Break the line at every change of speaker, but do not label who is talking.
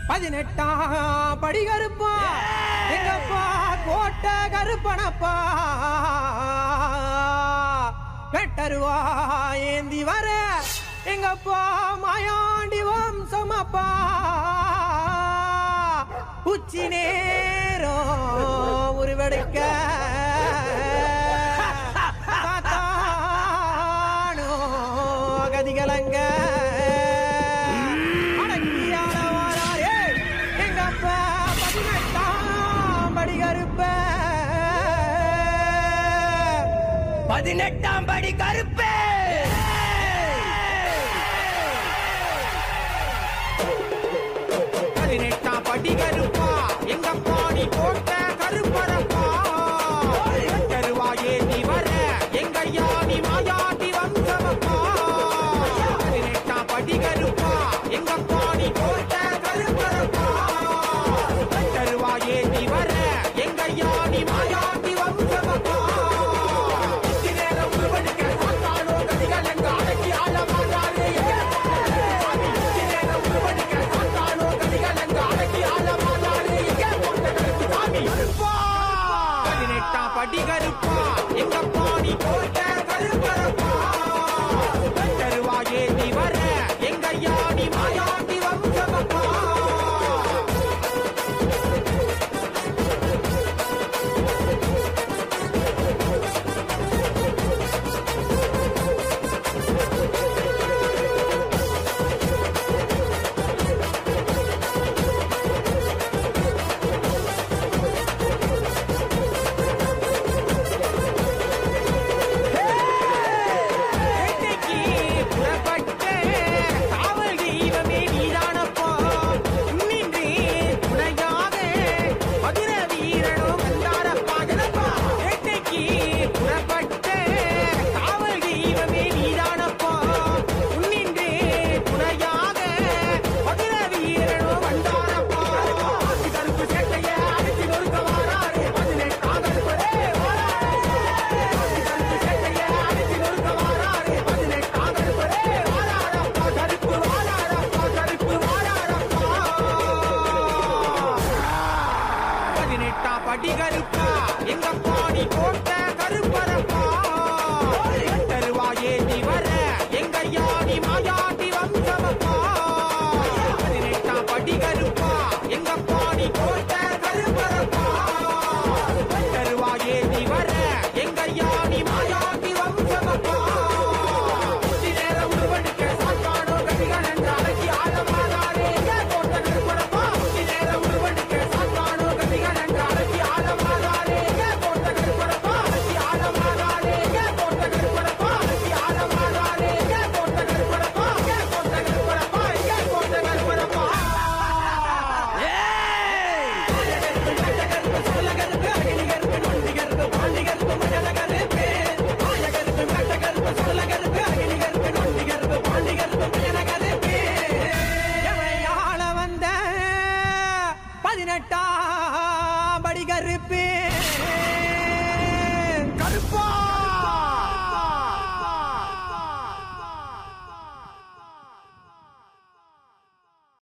பதினெட்டாம் படி கருப்பா எங்கப்பா கோட்டை கருப்பனப்பா வெட்டருவா ஏந்தி வர எங்கப்பா மாயாண்டி வம்சமப்பா உச்சி நேரம் உருவெடுக்க சாத்தானோ கதிகலங்க அடக்கியால வாராரே, எங்கப்பா பதினெட்டாம் படி கருப்ப
பதினெட்டாம் படி கருப்பே
பதினெட்டாம் படி கருப்பா எங்கப்பா நீ போட்ட கருப்பரப்பா கருவாயே நீ வர எங்கையா நீ மாயாண்டி வம்சமப்பா பதினெட்டாம் படி கருப்பா எங்கப்பா நீ போட்ட கருப்பரப்பா கருவாயே நீ வர எங்கையா நீ மாயாண்டி வம்சமப்பா இத்தி நேரம் உருவெடுக்க சாத்தானோ கதிகள் எங்க அடக்கி ஆழமானாரே சாமி இத்தி நேரம் உருவெடுக்க சாத்தானோ கதிகள் எங்க அடக்கி ஆழமானாரே எங்க போட்ட கருப்பு சாமி பதினெட்டாம் படி கருப்பா எங்கப்பா நீ போட்ட கருப்பரப்பா கருவாயே நீ வர எங்கையா நீ மாயாண்டி வம்சமப்பா வேட்டைக்கு புறப்பட்ட காவல் தெய்வமே நீதானப்பா. நின்றே துணையாக மதுர வீரனும் வந்தாரப்பா. எனப்பா, வேட்டைக்கு புறப்பட்ட காவல் தெய்வமே நீதானப்பா. நின்றே துணையாக மதுர வீரனும் வந்தாரப்பா. ஆசி கருப்பு சேட்டையை அடித்து நொறுக்க வாராரே. பதினெட்டாம் கருப்பரே வாராரே. ஆசி கருப்பு சேட்டையை அடித்து நொறுக்க வாராரே. பதினெட்டாம் கருப்பரே வாராரப்பா. கருப்பு வாராரப்பா. கருப்பு வாராரப்பா. பதினெட்டாம் படி கருப்பா எங்கப்பா நீ போட்ட கருப்பரப்பா தருவாயே நீ வர எங்கையா நீ மாயாண்டி வம்சமப்பா பதினெட்டாம் படி கருப்பா எங்கப்பா நீ போட்ட கருப்பரப்பா தருவாயே நீ வர எங்கையா நீ மாயாண்டி வம்சமப்பா உச்சி நேரம் உருவெடுக்க சாத்தானோ கதிகள் என்று அடக்கி ஆழமானாரே ஏன் போட்ட கருப்பரப்பா உச்சி நேரம் உருவெடுக்க சாத்தானோ கதிகள் என்று அடக்கி ஆழமானாரே ஏன் போட்ட கருப்பரப்பா அடக்கி ஆழமானாரே ஏன் போட்ட கருப்பரப்பா அடக்கி ஆழமானாரே ஏன் போட்ட கருப்பரப்பா ஏன் போட்ட கருப்பரப்பா ஏன் போட்ட கருப்பரப்பா எவையாள வந்த பதினெட்டாம் படி கருப்பு கருப்பா